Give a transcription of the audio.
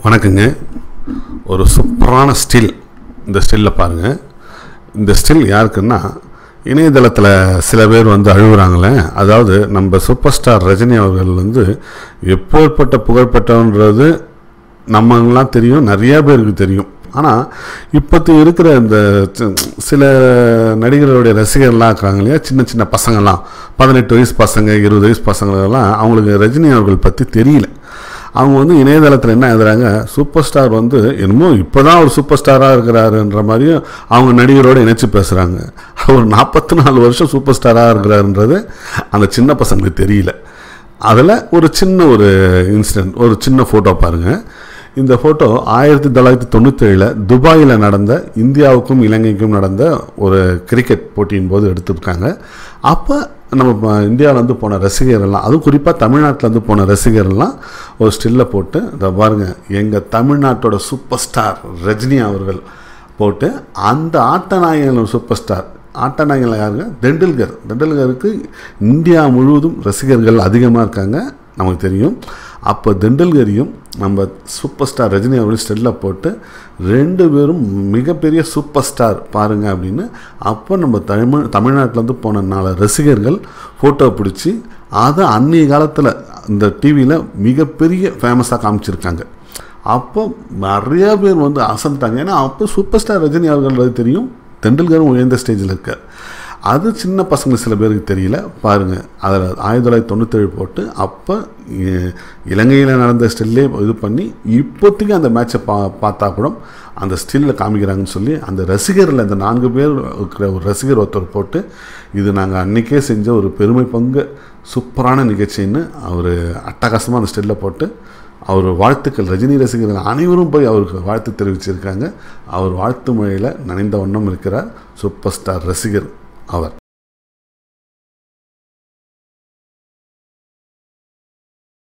வணக்கங்க ஒரு சூப்பரான ஸ்டில் இந்த ஸ்டில்ல பாருங்கள் இந்த ஸ்டில் யாருக்குன்னா இணையதளத்தில் சில பேர் வந்து அழுகுறாங்களே அதாவது நம்ம சூப்பர் ஸ்டார் ரஜினி அவர்கள் வந்து எப்பேற்பட்ட புகழ்பெற்றவன்றது நம்மலாம் தெரியும் நிறையா பேருக்கு தெரியும் ஆனால் இப்போத்து இருக்கிற இந்த சி- சில நடிகர்களுடைய ரசிகர்லாம் இருக்காங்க இல்லையா சின்ன சின்ன பசங்கள்லாம் பதினெட்டு வயசு பசங்க இருபது வயசு பசங்களெல்லாம் அவங்களுக்கு ரஜினி அவர்கள் பற்றி தெரியல அவங்க வந்து இணையதளத்தில் என்ன எழுதுறாங்க சூப்பர் ஸ்டார் வந்து என்னமோ இப்போ தான் ஒரு சூப்பர் ஸ்டாராக இருக்கிறாருன்ற மாதிரியும் அவங்க நடிகரோடு இணைச்சு பேசுகிறாங்க அவர் நாற்பத்தி நாலு வருஷம் சூப்பர் ஸ்டாராக இருக்கிறாருன்றது அந்த சின்ன பசங்களுக்கு தெரியல அதில் ஒரு சின்ன ஒரு இன்சிடென்ட் ஒரு சின்ன ஃபோட்டோ பாருங்கள் இந்த ஃபோட்டோ ஆயிரத்தி தொள்ளாயிரத்தி தொண்ணூற்றேழில் துபாயில் நடந்த இந்தியாவுக்கும் இலங்கைக்கும் நடந்த ஒரு கிரிக்கெட் போட்டியின் போது எடுத்திருக்காங்க அப்போ நம்ம இந்தியாவிலேருந்து போன ரசிகர்கள்லாம் அதுவும் குறிப்பாக தமிழ்நாட்டிலேருந்து போன ரசிகர்கள்லாம் ஒரு ஸ்டில்லை போட்டு இதை பாருங்கள் எங்கள் தமிழ்நாட்டோட சூப்பர் ஸ்டார் ரஜினி அவர்கள் போட்டு அந்த ஆட்டநாயகன் சூப்பர் ஸ்டார் ஆட்டநாயகன் யாருங்க தெண்டுல்கர் தெண்டுல்கருக்கு இந்தியா முழுவதும் ரசிகர்கள் அதிகமாக இருக்காங்க நமக்கு தெரியும் அப்போ தெண்டுல்கரையும் நம்ம சூப்பர் ஸ்டார் ரஜினி அவர்கள் ஸ்டெல்லில் போட்டு ரெண்டு பேரும் மிகப்பெரிய சூப்பர் ஸ்டார் பாருங்க அப்படின்னு அப்போ நம்ம தமிழ் தமிழ்நாட்டிலேருந்து போன நாலு ரசிகர்கள் ஃபோட்டோ பிடிச்சி அதை அன்றைய காலத்தில் இந்த டிவியில் மிகப்பெரிய ஃபேமஸாக காமிச்சிருக்காங்க அப்போ நிறையா பேர் வந்து அசந்துட்டாங்க ஏன்னா அப்போ சூப்பர் ஸ்டார் ரஜினி அவர்கள் தெரியும் தெண்டுல்கரும் உயர்ந்த ஸ்டேஜில் இருக்கார் அது சின்ன பசங்க சில பேருக்கு தெரியல பாருங்கள் அதில் ஆயிரத்தி தொள்ளாயிரத்தி தொண்ணூற்றேழு போட்டு அப்போ இலங்கையில் நடந்த ஸ்டில்லே இது பண்ணி இப்போதைக்கு அந்த மேட்சை பா பார்த்தா கூட அந்த ஸ்டில்லில் காமிக்கிறாங்கன்னு சொல்லி அந்த ரசிகரில் அந்த நான்கு பேர் இருக்கிற ஒரு ரசிகர் ஒருத்தர் போட்டு இது நாங்கள் அன்றைக்கே செஞ்ச ஒரு பெருமை பங்கு சூப்பரான நிகழ்ச்சின்னு அவர் அட்டகாசமாக அந்த ஸ்டில்லை போட்டு அவர் வாழ்த்துக்கள் ரஜினி ரசிகர்கள் அனைவரும் போய் அவருக்கு வாழ்த்து தெரிவிச்சிருக்காங்க அவர் வாழ்த்து மொழியில் நனைந்த வண்ணம் இருக்கிறார் சூப்பர் ஸ்டார் ரசிகர் அவர்